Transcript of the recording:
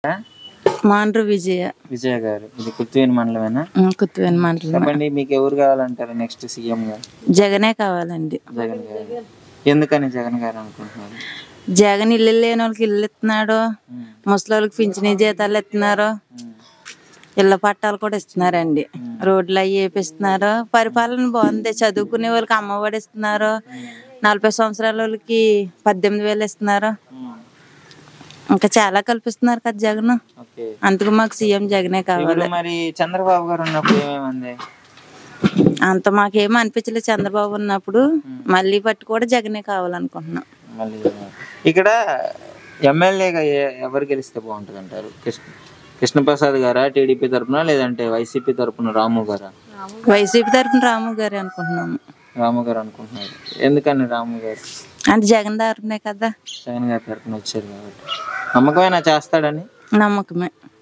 మాండ్రు విజయ విజయ గారు ఇది కుత్తివేని మండలమేనా కుత్తువేని మండలం చెప్పండి మీకు ఎవరు కావాలంటారు నెక్స్ట్ సీఎం గా జగనే కావాలండి జగన్ గారు ఎందుకని జగన్ గారు అనుకుంటున్నారు జగన్ ఇల్లు లేని వాళ్ళకి ఇల్లు ఇస్తున్నాడు ఉమ్, ముసలి వాళ్ళకి పింఛనీ జీతాలు ఇస్తున్నారు ఉమ్, ఇళ్ళ పట్టాలు కూడా ఇస్తున్నారండి రోడ్లు అవి వేపిస్తున్నారు పరిపాలన బాగుంది చదువుకునే వాళ్ళకి అమ్మఒడి ఇస్తున్నారు నలభై సంవత్సరాల వాళ్ళకి పద్దెనిమిది వేలు ఇస్తున్నారు ఉమ్, ఇంకా చాలా కల్పిస్తున్నారు కదా జగన్ ఓకే అందుకు మాకు సీఎం జగనే కావాలి ఇప్పుడు మరి చంద్రబాబు గారు ఉన్నప్పుడు ఏమేమంది అంత మాకేం అనిపించలేదు చంద్రబాబు ఉన్నప్పుడు మళ్ళీ పట్టు కూడా జగనే కావాలనుకుంటున్నాం మళ్ళీ ఇక్కడ ఎమ్మెల్యేగా ఎవరు గెలిస్తే బాగుంటుంది అంటారు కృష్ణ కృష్ణప్రసాద్ గారా టీడీపీ తరపున లేదంటే వైసీపీ తరపున రాము గారా వైసీపీ తరపున రాము గారు అనుకుంటున్నాము రాము గారు అనుకుంటున్నారు ఎందుకని రాము గారు అంటే జగన్ తరపునే కదా జగన్ గారి తరపున వచ్చారు కాబట్టి నమ్మకమైనా చేస్తాడని నమ్మకమే